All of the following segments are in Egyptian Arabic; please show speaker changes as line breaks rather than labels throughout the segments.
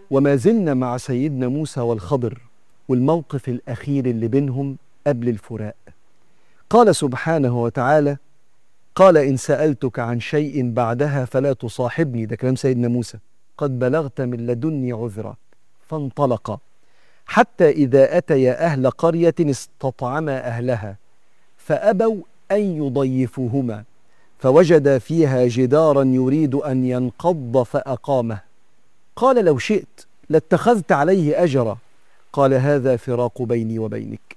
وما زلنا مع سيدنا موسى والخضر والموقف الأخير اللي بينهم قبل الفراق قال سبحانه وتعالى قال إن سألتك عن شيء بعدها فلا تصاحبني ده كلام سيدنا موسى قد بلغت من لدني عذرا فانطلقا حتى إذا أتيا أهل قرية استطعما أهلها فأبوا أن يضيفوهما فوجد فيها جدارا يريد أن ينقض فأقامه قال لو شئت لاتخذت عليه أجرا قال هذا فراق بيني وبينك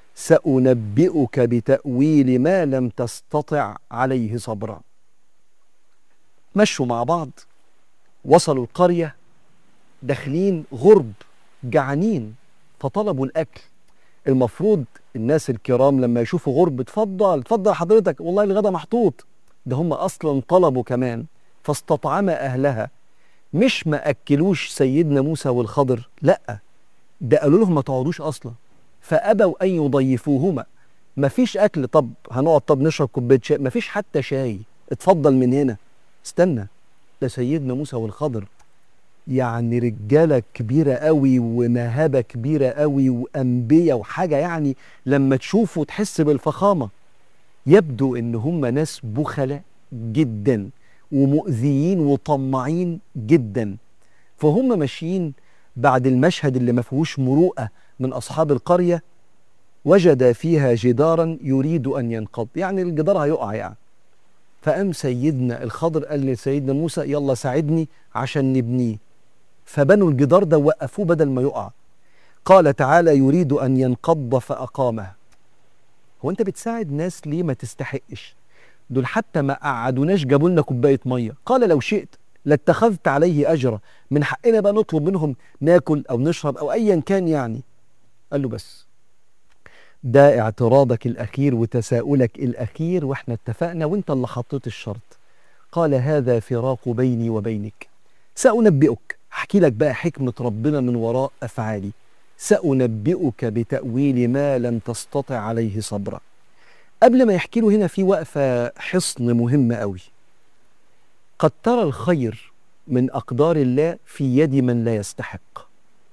سأنبئك بتأويل ما لم تستطع عليه صبرا مشوا مع بعض وصلوا القرية داخلين غرب جعانين فطلبوا الأكل المفروض الناس الكرام لما يشوفوا غرب اتفضل اتفضل حضرتك والله الغدا محطوط ده هم أصلا طلبوا كمان فاستطعم أهلها مش ما أكلوش سيدنا موسى والخضر لأ ده قالوا لهم ما تقعدوش أصلا فأبوا أن يضيفوهما مفيش أكل طب هنقعد طب نشرب كوباية شاي مفيش حتى شاي اتفضل من هنا استنى ده سيدنا موسى والخضر يعني رجالة كبيرة قوي ومهابة كبيرة قوي وأنبياء وحاجة يعني لما تشوفوا تحس بالفخامة يبدو إن هم ناس بخلاء جدا ومؤذيين وطماعين جدا فهم ماشيين بعد المشهد اللي ما فيهوش مروءة من أصحاب القرية وجد فيها جدارا يريد أن ينقض يعني الجدار هيقع يعني فقام سيدنا الخضر قال لسيدنا موسى يلا ساعدني عشان نبنيه فبنوا الجدار ده وقفوه بدل ما يقع قال تعالى يريد أن ينقض فأقامه هو أنت بتساعد ناس ليه ما تستحقش دول حتى ما قعدوناش جابوا لنا كوباية مية قال لو شئت لاتخذت عليه أجرا من حقنا بقى نطلب منهم ناكل أو نشرب أو أيا كان يعني قال له بس ده اعتراضك الأخير وتساؤلك الأخير وإحنا اتفقنا وإنت اللي حطيت الشرط قال هذا فراق بيني وبينك سأنبئك احكي لك بقى حكمة ربنا من وراء أفعالي سأنبئك بتأويل ما لم تستطع عليه صبرا قبل ما يحكي له هنا في وقفة حصن مهمة قوي قد ترى الخير من أقدار الله في يد من لا يستحق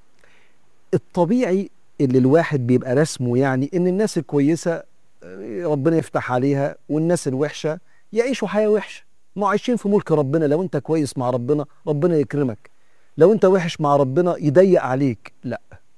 الطبيعي اللي الواحد بيبقى رسمه يعني ان الناس الكويسة ربنا يفتح عليها والناس الوحشة يعيشوا حياة وحشة ما عايشين في ملك ربنا لو انت كويس مع ربنا ربنا يكرمك لو انت وحش مع ربنا يضيق عليك لا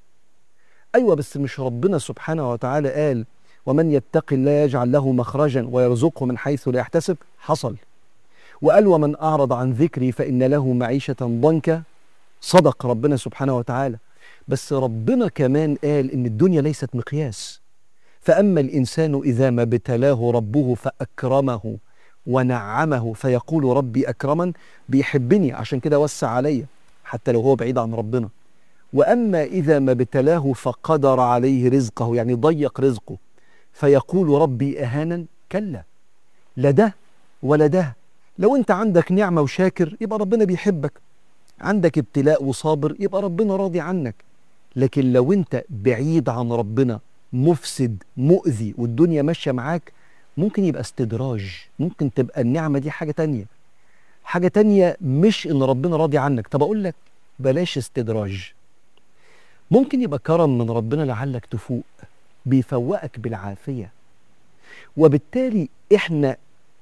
ايوه بس مش ربنا سبحانه وتعالى قال ومن يتق الله يجعل له مخرجا ويرزقه من حيث لا يحتسب حصل وقال ومن اعرض عن ذكري فان له معيشه ضنكا صدق ربنا سبحانه وتعالى بس ربنا كمان قال ان الدنيا ليست مقياس فاما الانسان اذا ما ابتلاه ربه فاكرمه ونعمه فيقول ربي اكرمن بيحبني عشان كده وسع عليا حتى لو هو بعيد عن ربنا واما اذا ما ابتلاه فقدر عليه رزقه يعني ضيق رزقه فيقول ربي اهانا كلا لا ده ولا ده لو انت عندك نعمه وشاكر يبقى ربنا بيحبك عندك ابتلاء وصابر يبقى ربنا راضي عنك لكن لو انت بعيد عن ربنا مفسد مؤذي والدنيا ماشيه معاك ممكن يبقى استدراج ممكن تبقى النعمه دي حاجه تانية حاجه تانية مش ان ربنا راضي عنك طب اقول لك بلاش استدراج ممكن يبقى كرم من ربنا لعلك تفوق بيفوقك بالعافيه وبالتالي احنا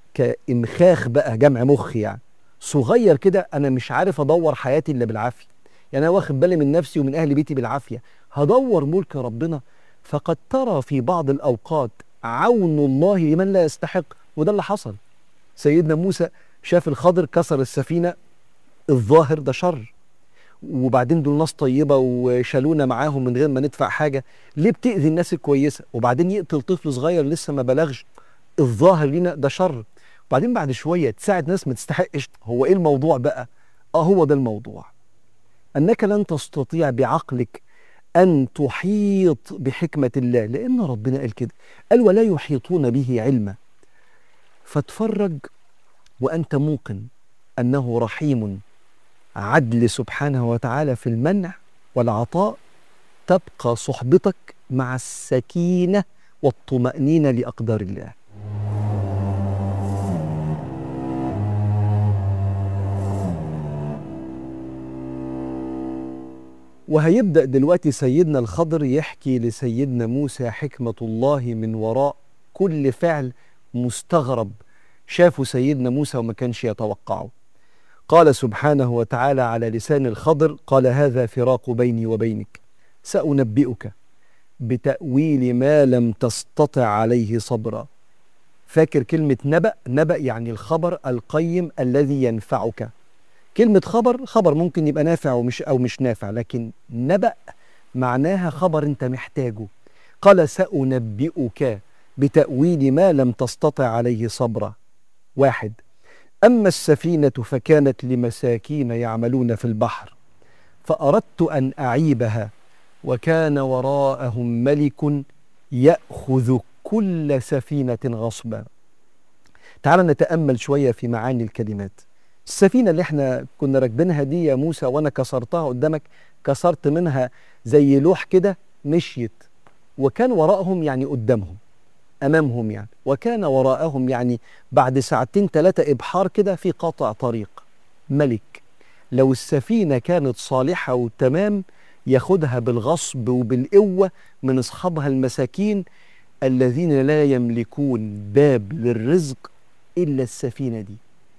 كامخاخ بقى جمع مخ يعني صغير كده انا مش عارف ادور حياتي الا بالعافيه يعني انا واخد بالي من نفسي ومن اهل بيتي بالعافيه هدور ملك ربنا فقد ترى في بعض الاوقات عون الله لمن لا يستحق وده اللي حصل سيدنا موسى شاف الخضر كسر السفينه الظاهر ده شر وبعدين دول ناس طيبه وشالونا معاهم من غير ما ندفع حاجه ليه بتاذي الناس الكويسه وبعدين يقتل طفل صغير لسه ما بلغش الظاهر لينا ده شر وبعدين بعد شويه تساعد ناس ما تستحقش هو ايه الموضوع بقى اه هو ده الموضوع انك لن تستطيع بعقلك ان تحيط بحكمه الله لان ربنا قال كده قال ولا يحيطون به علما فاتفرج وانت موقن انه رحيم عدل سبحانه وتعالى في المنع والعطاء تبقى صحبتك مع السكينه والطمانينه لاقدار الله وهيبدأ دلوقتي سيدنا الخضر يحكي لسيدنا موسى حكمة الله من وراء كل فعل مستغرب شافه سيدنا موسى وما كانش يتوقعه قال سبحانه وتعالى على لسان الخضر قال هذا فراق بيني وبينك سأنبئك بتأويل ما لم تستطع عليه صبرا فاكر كلمة نبأ نبأ يعني الخبر القيم الذي ينفعك كلمة خبر خبر ممكن يبقى نافع ومش أو مش نافع لكن نبأ معناها خبر أنت محتاجه قال سأنبئك بتأويل ما لم تستطع عليه صبرا واحد أما السفينة فكانت لمساكين يعملون في البحر فأردت أن أعيبها وكان وراءهم ملك يأخذ كل سفينة غصبا تعال نتأمل شوية في معاني الكلمات السفينة اللي احنا كنا راكبينها دي يا موسى وانا كسرتها قدامك كسرت منها زي لوح كده مشيت وكان وراءهم يعني قدامهم امامهم يعني وكان وراءهم يعني بعد ساعتين ثلاثة ابحار كده في قطع طريق ملك لو السفينة كانت صالحة وتمام ياخدها بالغصب وبالقوة من أصحابها المساكين الذين لا يملكون باب للرزق إلا السفينة دي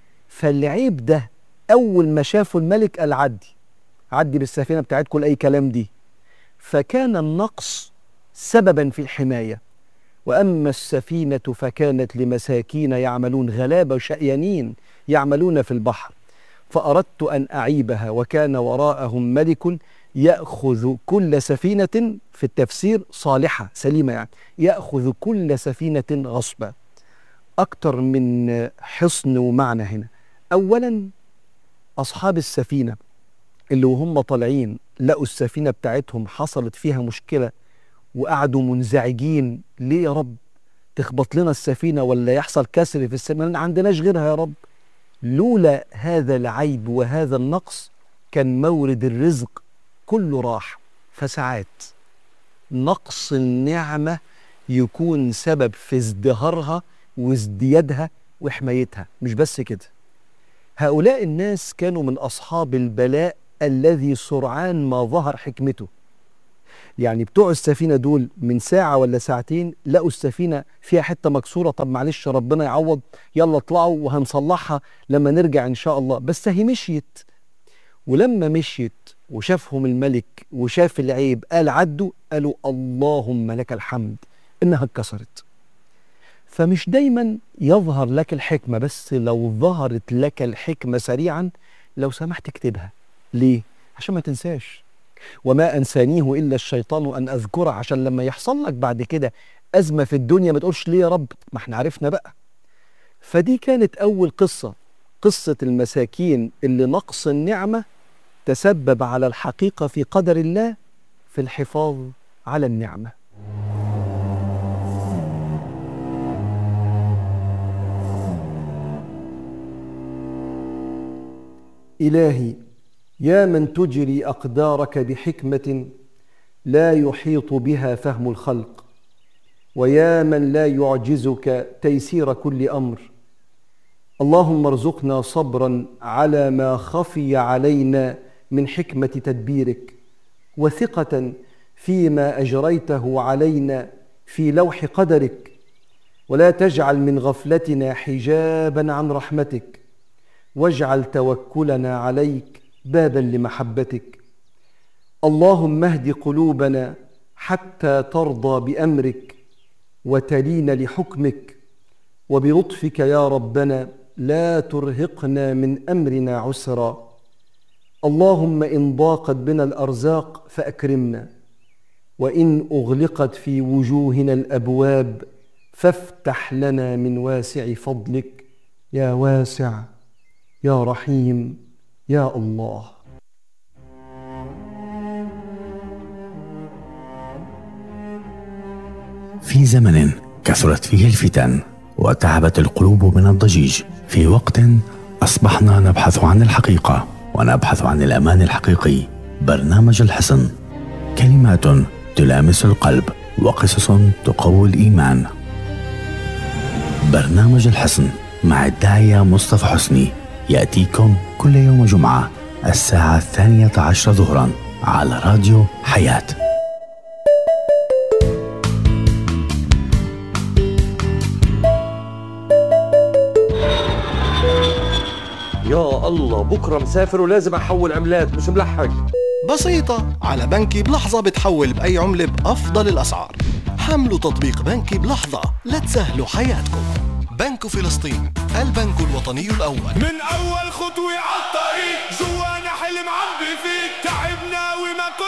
فالعيب ده أول ما شافوا الملك قال عدي عدي بالسفينة بتاعتكم لأي كلام دي فكان النقص سببا في الحماية وأما السفينة فكانت لمساكين يعملون غلابة شأيانين يعملون في البحر فأردت أن أعيبها وكان وراءهم ملك يأخذ كل سفينة في التفسير صالحة سليمة يعني يأخذ كل سفينة غصبا أكتر من حصن ومعنى هنا أولا أصحاب السفينة اللي وهم طالعين لقوا السفينة بتاعتهم حصلت فيها مشكلة وقعدوا منزعجين ليه يا رب تخبط لنا السفينة ولا يحصل كسر في السفينة ما عندناش غيرها يا رب لولا هذا العيب وهذا النقص كان مورد الرزق كله راح فساعات نقص النعمة يكون سبب في ازدهارها وازديادها وحمايتها مش بس كده هؤلاء الناس كانوا من أصحاب البلاء الذي سرعان ما ظهر حكمته يعني بتوع السفينة دول من ساعة ولا ساعتين لقوا السفينة فيها حتة مكسورة طب معلش ربنا يعوض يلا اطلعوا وهنصلحها لما نرجع إن شاء الله بس هي مشيت ولما مشيت وشافهم الملك وشاف العيب قال عدوا قالوا اللهم لك الحمد إنها اتكسرت فمش دايما يظهر لك الحكمة بس لو ظهرت لك الحكمة سريعا لو سمحت اكتبها ليه؟ عشان ما تنساش وما أنسانيه إلا الشيطان أن أذكره عشان لما يحصل لك بعد كده أزمة في الدنيا ما تقولش ليه يا رب ما احنا عرفنا بقى فدي كانت أول قصة قصة المساكين اللي نقص النعمة تسبب على الحقيقة في قدر الله في الحفاظ على النعمه إلهي يا من تجري أقدارك بحكمة لا يحيط بها فهم الخلق ويا من لا يعجزك تيسير كل أمر اللهم ارزقنا صبرا على ما خفي علينا من حكمة تدبيرك وثقة فيما أجريته علينا في لوح قدرك ولا تجعل من غفلتنا حجابا عن رحمتك واجعل توكلنا عليك بابا لمحبتك اللهم اهد قلوبنا حتى ترضى بامرك وتلين لحكمك وبلطفك يا ربنا لا ترهقنا من امرنا عسرا اللهم ان ضاقت بنا الارزاق فاكرمنا وان اغلقت في وجوهنا الابواب فافتح لنا من واسع فضلك يا واسع يا رحيم يا الله
في زمن كثرت فيه الفتن وتعبت القلوب من الضجيج في وقت اصبحنا نبحث عن الحقيقه ونبحث عن الامان الحقيقي برنامج الحصن كلمات تلامس القلب وقصص تقوي الايمان برنامج الحصن مع الداعيه مصطفى حسني يأتيكم كل يوم جمعة الساعة الثانية عشر ظهرا على راديو حياه
يا الله بكره مسافر ولازم احول عملات مش ملحق
بسيطة على بنكي بلحظة بتحول بأي عملة بأفضل الأسعار حملوا تطبيق بنكي بلحظة لتسهلوا حياتكم بنك فلسطين البنك الوطني الأول
من اول خطوة عالطريق جوانا حلم عم بفيك تعبنا وما كنا